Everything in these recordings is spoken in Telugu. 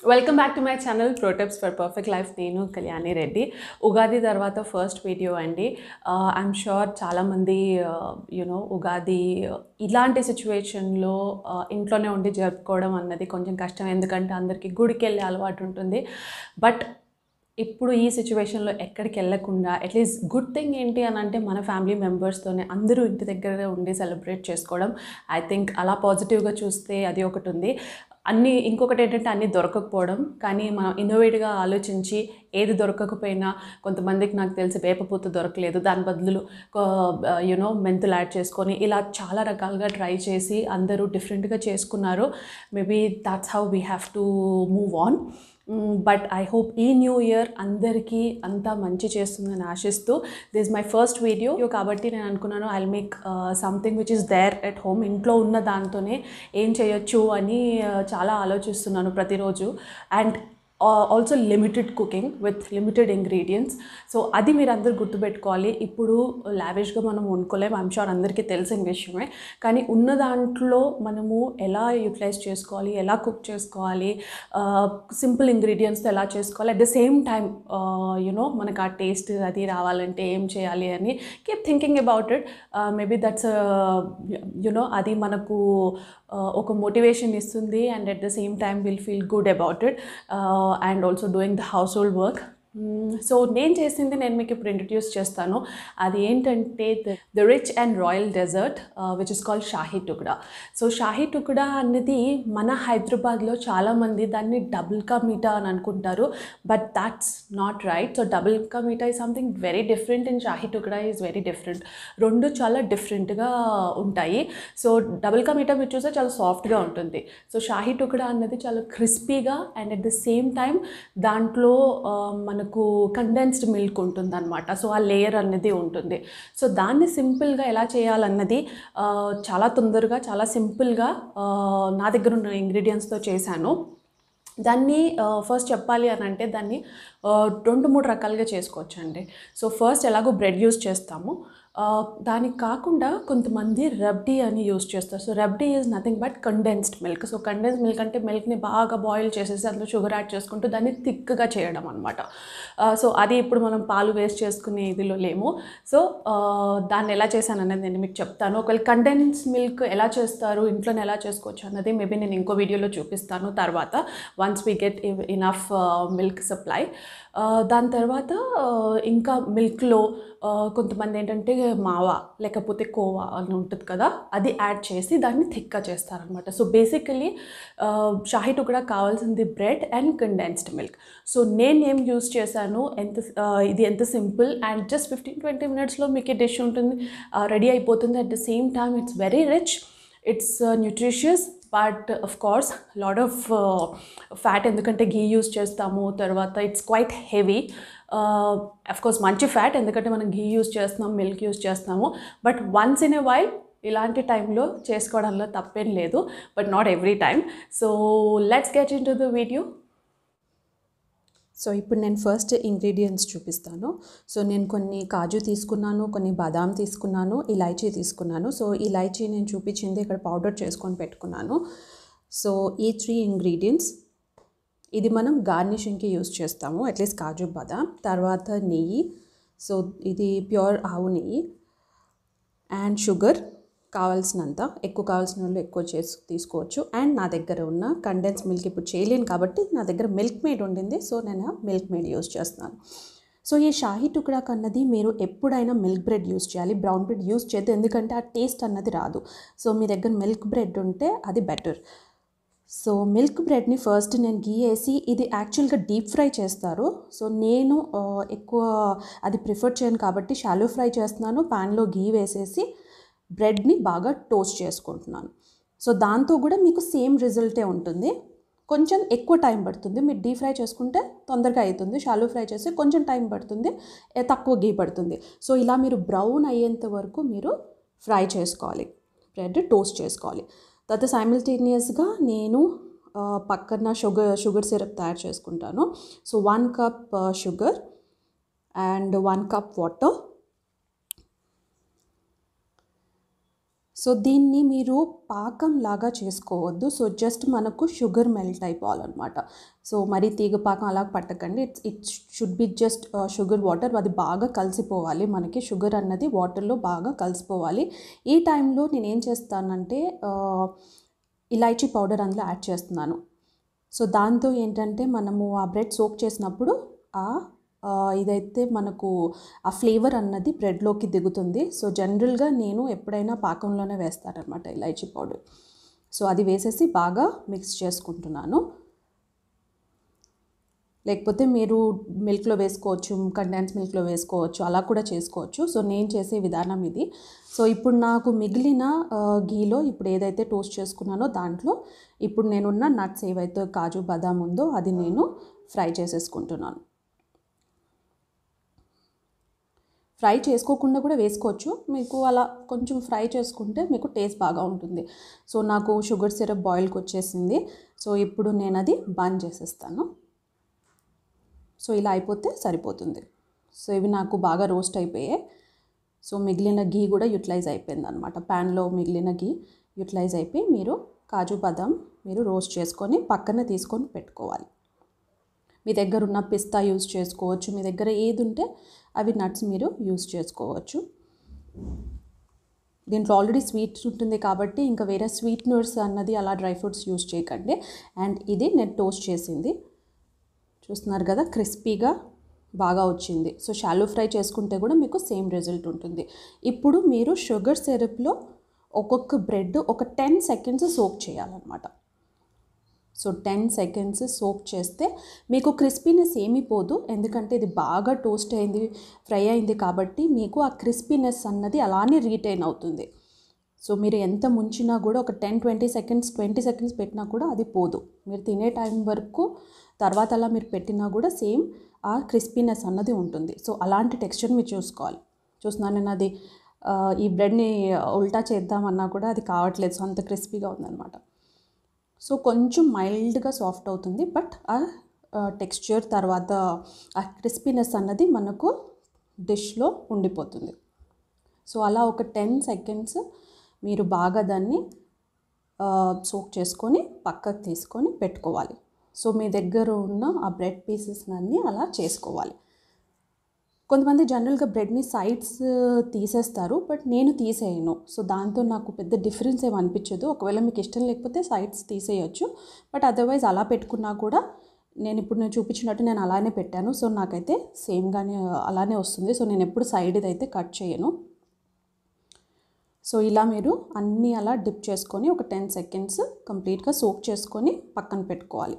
welcome back to my channel pro tips for perfect life నేను కళ్యాణి రెడ్డి ఉగాది తర్వాత ఫస్ట్ వీడియో అండి ఐఎమ్ షూర్ చాలామంది యూనో ఉగాది uh, ఇలాంటి సిచ్యువేషన్లో ఇంట్లోనే ఉండి జరుపుకోవడం అన్నది కొంచెం కష్టం ఎందుకంటే అందరికీ గుడికి వెళ్ళే అలవాటు ఉంటుంది బట్ ఇప్పుడు ఈ సిచ్యువేషన్లో ఎక్కడికి వెళ్ళకుండా అట్లీస్ట్ గుడ్ థింగ్ ఏంటి అని అంటే మన ఫ్యామిలీ మెంబర్స్తోనే అందరూ ఇంటి దగ్గర ఉండి సెలబ్రేట్ చేసుకోవడం ఐ థింక్ అలా పాజిటివ్గా చూస్తే అది ఒకటి ఉంది అన్నీ ఇంకొకటి ఏంటంటే అన్నీ దొరకకపోవడం కానీ మనం ఇన్నోవేటివ్గా ఆలోచించి ఏది దొరకకపోయినా కొంతమందికి నాకు తెలిసి వేపపూత దొరకలేదు దాని బదులు యునో మెంతులు యాడ్ చేసుకొని ఇలా చాలా రకాలుగా ట్రై చేసి అందరూ డిఫరెంట్గా చేసుకున్నారు maybe that's how we have to move on but I hope ఈ న్యూ ఇయర్ అందరికీ అంతా మంచి చేస్తుందని ఆశిస్తూ దిస్ మై ఫస్ట్ వీడియో కాబట్టి నేను అనుకున్నాను I make something which is there at home ఇంట్లో ఉన్న దాంతోనే ఏం చేయొచ్చు అని uh, చాలా ఆలోచిస్తున్నాను ప్రతిరోజు and also limited cooking with limited ingredients so అది మీరు అందరు గుర్తుపెట్టుకోవాలి ఇప్పుడు లావిష్గా మనం వండుకోలేము ఐమ్ షూర్ అందరికీ తెలిసిన విషయమే కానీ ఉన్న దాంట్లో మనము ఎలా యూటిలైజ్ చేసుకోవాలి ఎలా కుక్ చేసుకోవాలి సింపుల్ ఇంగ్రీడియంట్స్తో ఎలా చేసుకోవాలి at the same time you know మనకు ఆ టేస్ట్ అది రావాలంటే ఏం చేయాలి అని keep thinking about it maybe that's you know అది మనకు uh, ఒక మోటివేషన్ ఇస్తుంది and at the same time will feel good about it and also doing the household work so నేను చేసింది నేను మీకు ఇప్పుడు ఇంట్రడ్యూస్ చేస్తాను అది ఏంటంటే the rich and royal dessert which is called shahi tukda so shahi టుక్డా అనేది మన హైదరాబాద్లో చాలామంది దాన్ని డబుల్ కా మీఠా అని అనుకుంటారు but that's not right so double ka meetha ఈ something very different and shahi tukda is very different రెండు చాలా డిఫరెంట్గా ఉంటాయి సో డబుల్ కా మీఠా మీరు చూస్తే చాలా సాఫ్ట్గా ఉంటుంది సో షాహీ టుక్డా అన్నది చాలా క్రిస్పీగా and at the same time దాంట్లో ఆ, మనకు కండెన్స్డ్ మిల్క్ ఉంటుంది అనమాట సో ఆ లేయర్ అనేది ఉంటుంది సో దాన్ని సింపుల్గా ఎలా చేయాలన్నది ఆ, చాలా తొందరగా చాలా సింపుల్గా ఆ, నా దగ్గర ఉన్న ఇంగ్రీడియంట్స్తో చేశాను దాన్ని ఫస్ట్ చెప్పాలి అని అంటే దాన్ని ఆ, రెండు మూడు రకాలుగా చేసుకోవచ్చు అండి సో ఫస్ట్ ఎలాగో బ్రెడ్ యూస్ చేస్తాము ఆ, దానికి కాకుండా కొంతమంది రబ్డీ అని యూస్ చేస్తారు so rabdi is nothing but condensed milk so condensed milk అంటే మిల్క్ని బాగా బాయిల్ చేసేసి అందులో షుగర్ యాడ్ చేసుకుంటూ దాన్ని థిక్గా చేయడం అనమాట సో అది ఇప్పుడు మనం పాలు వేస్ట్ చేసుకునే ఇదిలో లేము సో ఆ, దాన్ని ఎలా చేశాను అనేది నేను మీకు చెప్తాను ఒకవేళ కండెన్స్ మిల్క్ ఎలా చేస్తారు ఇంట్లోనే ఎలా చేసుకోవచ్చు అన్నది మేబీ నేను ఇంకో వీడియోలో చూపిస్తాను తర్వాత once we get enough milk supply దాని తర్వాత ఆ, ఇంకా మిల్క్లో కొంతమంది ఏంటంటే మావా లేకపోతే కోవా అని ఉంటుంది కదా అది యాడ్ చేసి దాన్ని థిక్గా చేస్తారనమాట సో బేసికలీ షాహీ టుకడా కావాల్సింది bread and condensed milk so నేను ఏం యూస్ చేశాను ఎంత ఆ, ఇది ఎంత simple and just fifteen twenty మినిట్స్లో మీకు ఈ డిష్ ఉంటుంది రెడీ అయిపోతుంది at the same time it's very rich it's nutritious but of course lot of fat ఎందుకంటే ఘీ యూస్ చేస్తాము తర్వాత it's quite heavy of course మంచి ఫ్యాట్ ఎందుకంటే మనం ఘీ యూస్ చేస్తున్నాం మిల్క్ యూస్ చేస్తున్నాము but once in a while ఇలాంటి టైంలో చేసుకోవడంలో తప్పేం లేదు but not every time so let's get into the video so ఇప్పుడు నేను ఫస్ట్ ఇంగ్రీడియంట్స్ చూపిస్తాను సో నేను కొన్ని కాజు తీసుకున్నాను కొన్ని బాదాం తీసుకున్నాను ఇలాచీ తీసుకున్నాను సో ఇలాచీ నేను చూపించింది ఇక్కడ పౌడర్ చేసుకొని పెట్టుకున్నాను సో ఈ త్రీ ఇంగ్రీడియంట్స్ ఇది మనం గార్నిషింగ్కి యూస్ చేస్తాము అట్లీస్ట్ కాజు బాదాం తర్వాత నెయ్యి సో ఇది ప్యూర్ ఆవు నెయ్యి అండ్ షుగర్ కావాల్సినంత ఎక్కువ కావాల్సిన వాళ్ళు ఎక్కువ చేసి తీసుకోవచ్చు అండ్ నా దగ్గర ఉన్న కండెన్స్ మిల్క్ ఇప్పుడు చేయలేను కాబట్టి నా దగ్గర మిల్క్ మేడ్ ఉండింది సో నేను మిల్క్ మేడ్ యూస్ చేస్తున్నాను సో ఈ షాహీ టుక్డా అన్నది మీరు ఎప్పుడైనా మిల్క్ బ్రెడ్ యూస్ చేయాలి బ్రౌన్ బ్రెడ్ యూస్ చేయద్దు ఎందుకంటే ఆ టేస్ట్ అన్నది రాదు సో మీ దగ్గర మిల్క్ బ్రెడ్ ఉంటే అది బెటర్ సో మిల్క్ బ్రెడ్ని ఫస్ట్ నేను గీ వేసి ఇది యాక్చువల్గా డీప్ ఫ్రై చేస్తారు సో నేను ఆ, ఎక్కువ అది ప్రిఫర్ చేయను కాబట్టి షాలో ఫ్రై చేస్తున్నాను ప్యాన్లో గీ వేసేసి బ్రెడ్ని బాగా టోస్ట్ చేసుకుంటున్నాను సో దాంతో కూడా మీకు సేమ్ రిజల్టే ఉంటుంది కొంచెం ఎక్కువ టైం పడుతుంది మీరు డీప్ ఫ్రై చేసుకుంటే తొందరగా అవుతుంది షాలో ఫ్రై చేస్తే కొంచెం టైం పడుతుంది ఏ, తక్కువ గీ పడుతుంది సో ఇలా మీరు బ్రౌన్ అయ్యేంత వరకు మీరు ఫ్రై చేసుకోవాలి బ్రెడ్ టోస్ట్ చేసుకోవాలి తర్వాత సైమిల్టేనియస్గా నేను ఆ, పక్కన షుగర్ షుగర్ సిరప్ తయారు చేసుకుంటాను so one cup sugar and one cup water so దీన్ని మీరు పాకం లాగా చేసుకోవద్దు సో జస్ట్ మనకు షుగర్ మెల్ట్ అయిపోవాలన్నమాట సో మరి తీగ పాకం అలా పట్టకండి it's it should be just sugar water అది బాగా కలిసిపోవాలి మనకి షుగర్ అన్నది వాటర్లో బాగా కలిసిపోవాలి ఈ టైంలో నేను ఏం చేస్తానంటే ఆ, ఇలాచీ పౌడర్ అందులో యాడ్ చేస్తున్నాను సో దాంతో ఏంటంటే మనము ఆ బ్రెడ్ సోక్ చేసినప్పుడు ఆ ఆ, ఇదైతే మనకు ఆ ఫ్లేవర్ అన్నది బ్రెడ్లోకి దిగుతుంది సో జనరల్గా నేను ఎప్పుడైనా పాకంలోనే వేస్తానన్నమాట ఇలాచీ పౌడర్ సో అది వేసేసి బాగా మిక్స్ చేసుకుంటున్నాను లేకపోతే మీరు మిల్క్లో వేసుకోవచ్చు కండెన్స్ మిల్క్లో వేసుకోవచ్చు అలా కూడా చేసుకోవచ్చు సో నేను చేసే విధానం ఇది సో ఇప్పుడు నాకు మిగిలిన ఆ, గీలో ఇప్పుడు ఏదైతే టోస్ట్ చేసుకున్నానో దాంట్లో ఇప్పుడు నేనున్న నట్స్ ఏవైతే కాజు బదాం ఉందో అది నేను ఫ్రై చేసేసుకుంటున్నాను ఫ్రై చేసుకోకుండా కూడా వేసుకోవచ్చు మీకు అలా కొంచెం ఫ్రై చేసుకుంటే మీకు టేస్ట్ బాగా ఉంటుంది సో నాకు షుగర్ సిరప్ బాయిల్కి వచ్చేసింది సో ఇప్పుడు నేను అది బంద్ చేసేస్తాను సో ఇలా అయిపోతే సరిపోతుంది సో ఇవి నాకు బాగా రోస్ట్ అయిపోయాయి సో మిగిలిన గీ కూడా యూటిలైజ్ అయిపోయింది అనమాట ప్యాన్లో మిగిలిన గీ యూటిలైజ్ అయిపోయి మీరు కాజు బాదం మీరు రోస్ట్ చేసుకొని పక్కన తీసుకొని పెట్టుకోవాలి మీ దగ్గర ఉన్న పిస్తా యూస్ చేసుకోవచ్చు మీ దగ్గర ఏది ఉంటే అవి నట్స్ మీరు యూస్ చేసుకోవచ్చు దీంట్లో ఆల్రెడీ స్వీట్ ఉంటుంది కాబట్టి ఇంకా వేరే స్వీట్నర్స్ అన్నది అలా డ్రై ఫ్రూట్స్ యూస్ చేయకండి అండ్ ఇది నేను టోస్ట్ చేసింది చూస్తున్నారు కదా క్రిస్పీగా బాగా వచ్చింది సో షాలో ఫ్రై చేసుకుంటే కూడా మీకు సేమ్ రిజల్ట్ ఉంటుంది ఇప్పుడు మీరు షుగర్ సిరప్లో ఒక్కొక్క బ్రెడ్ ఒక టెన్ సెకండ్స్ సోక్ చేయాలన్నమాట సో టెన్ సెకండ్స్ సోక్ చేస్తే మీకు క్రిస్పీనెస్ ఏమీ పోదు ఎందుకంటే ఇది బాగా టోస్ట్ అయింది ఫ్రై అయింది కాబట్టి మీకు ఆ క్రిస్పీనెస్ అన్నది అలానే రీటైన్ అవుతుంది సో మీరు ఎంత ముంచినా కూడా ఒక ten twenty seconds twenty seconds పెట్టినా కూడా అది పోదు మీరు తినే టైం వరకు తర్వాత అలా మీరు పెట్టినా కూడా సేమ్ ఆ క్రిస్పీనెస్ అన్నది ఉంటుంది సో అలాంటి టెక్స్చర్ మీరు చూసుకోవాలి చూస్తున్నాను నేను అది ఆ, ఈ బ్రెడ్ని ఉల్టా చేద్దామన్నా కూడా అది కావట్లేదు సో అంత క్రిస్పీగా ఉందన్నమాట సో కొంచెం మైల్డ్గా సాఫ్ట్ అవుతుంది బట్ ఆ టెక్స్చర్ తర్వాత ఆ క్రిస్పీనెస్ అన్నది మనకు డిష్లో ఉండిపోతుంది సో అలా ఒక టెన్ సెకండ్స్ మీరు బాగా దాన్ని సోక్ చేసుకొని పక్కకు తీసుకొని పెట్టుకోవాలి సో మీ దగ్గర ఉన్న ఆ బ్రెడ్ పీసెస్ అన్నీ అలా చేసుకోవాలి కొంతమంది జనరల్గా బ్రెడ్ని సైడ్స్ తీసేస్తారు బట్ నేను తీసేయను సో దాంతో నాకు పెద్ద డిఫరెన్స్ ఏమి అనిపించదు ఒకవేళ మీకు ఇష్టం లేకపోతే సైడ్స్ తీసేయచ్చు బట్ అదర్వైజ్ అలా పెట్టుకున్నా కూడా నేను ఇప్పుడు నేను చూపించినట్టు నేను అలానే పెట్టాను సో నాకైతే సేమ్గానే అలానే వస్తుంది సో నేను ఎప్పుడు సైడ్ అయితే కట్ చేయను సో ఇలా మీరు అన్నీ అలా డిప్ చేసుకొని ఒక టెన్ సెకండ్స్ కంప్లీట్గా సోక్ చేసుకొని పక్కన పెట్టుకోవాలి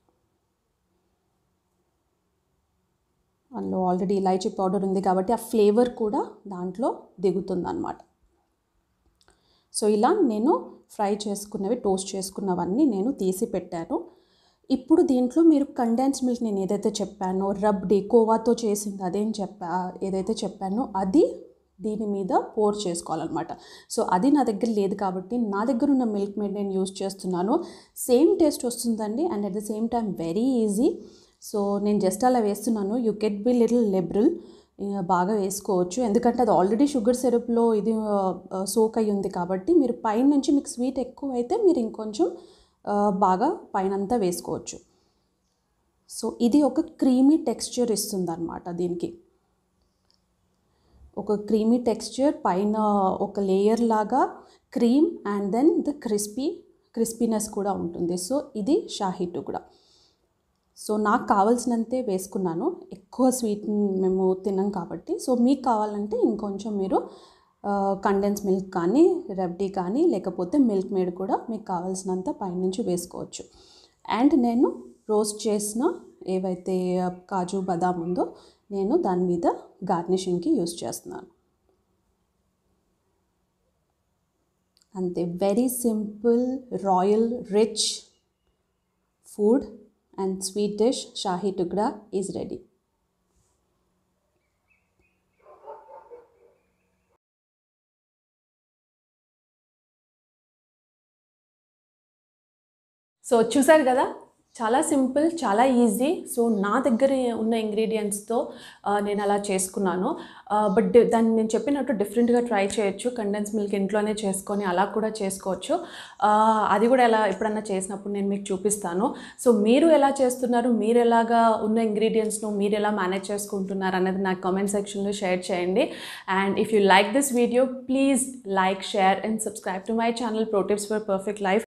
అందులో ఆల్రెడీ ఇలాచీ పౌడర్ ఉంది కాబట్టి ఆ ఫ్లేవర్ కూడా దాంట్లో దిగుతుందన్నమాట సో ఇలా నేను ఫ్రై చేసుకున్నవి టోస్ట్ చేసుకున్నవన్నీ నేను తీసి పెట్టాను ఇప్పుడు దీంట్లో మీరు కండెన్స్ మిల్క్ నేను ఏదైతే చెప్పానో రబ్డీ కోవాతో చేసింది అదేం చెప్పా ఏదైతే చెప్పానో అది దీని మీద పోర్ చేసుకోవాలన్నమాట సో అది నా దగ్గర లేదు కాబట్టి నా దగ్గర ఉన్న మిల్క్ మేడ్ నేను యూస్ చేస్తున్నాను సేమ్ టేస్ట్ వస్తుందండి and at the same time very easy so నేను జస్ట్ అలా వేస్తున్నాను you can be little liberal బాగా వేసుకోవచ్చు ఎందుకంటే అది ఆల్రెడీ షుగర్ సిరప్లో ఇది సోక్ అయి ఉంది కాబట్టి మీరు పైన నుంచి మీకు స్వీట్ ఎక్కువ అయితే మీరు ఇంకొంచెం ఆ, బాగా పైనంతా వేసుకోవచ్చు సో ఇది ఒక క్రీమీ టెక్స్చర్ ఇస్తుంది అనమాట దీనికి ఒక క్రీమీ టెక్స్చర్ పైన ఒక లేయర్ లాగా cream and then the crispy crispiness కూడా ఉంటుంది సో ఇది షాహీ కూడా సో నాకు కావాల్సినంతే వేసుకున్నాను ఎక్కువ స్వీట్ మేము తినం కాబట్టి సో మీకు కావాలంటే ఇంకొంచెం మీరు కండెన్స్ మిల్క్ కానీ రెబ్డీ కానీ లేకపోతే మిల్క్ మేడ్ కూడా మీకు కావాల్సినంత పైనుంచి వేసుకోవచ్చు అండ్ నేను రోస్ట్ చేసిన ఏవైతే కాజు బదాం ఉందో నేను దాని మీద గార్నిషింగ్కి యూస్ చేస్తున్నాను అంతే very simple royal rich food and sweet dish shahi tukda is ready so చూసారు కదా చాలా సింపుల్ చాలా ఈజీ సో నా దగ్గర ఉన్న ఇంగ్రీడియంట్స్తో నేను అలా చేసుకున్నాను బట్ దాన్ని నేను చెప్పినట్టు డిఫరెంట్గా ట్రై చేయొచ్చు కండెన్స్ మిల్క్ ఇంట్లోనే చేసుకొని అలా కూడా చేసుకోవచ్చు ఆ, అది కూడా ఎలా ఎప్పుడన్నా చేసినప్పుడు నేను మీకు చూపిస్తాను సో మీరు ఎలా చేస్తున్నారు మీరు ఎలాగా ఉన్న ఇంగ్రీడియంట్స్ను మీరు ఎలా మేనేజ్ చేసుకుంటున్నారు అనేది నాకు కామెంట్ సెక్షన్లో షేర్ చేయండి and if you like this video please like share and subscribe to my channel pro tips for perfect life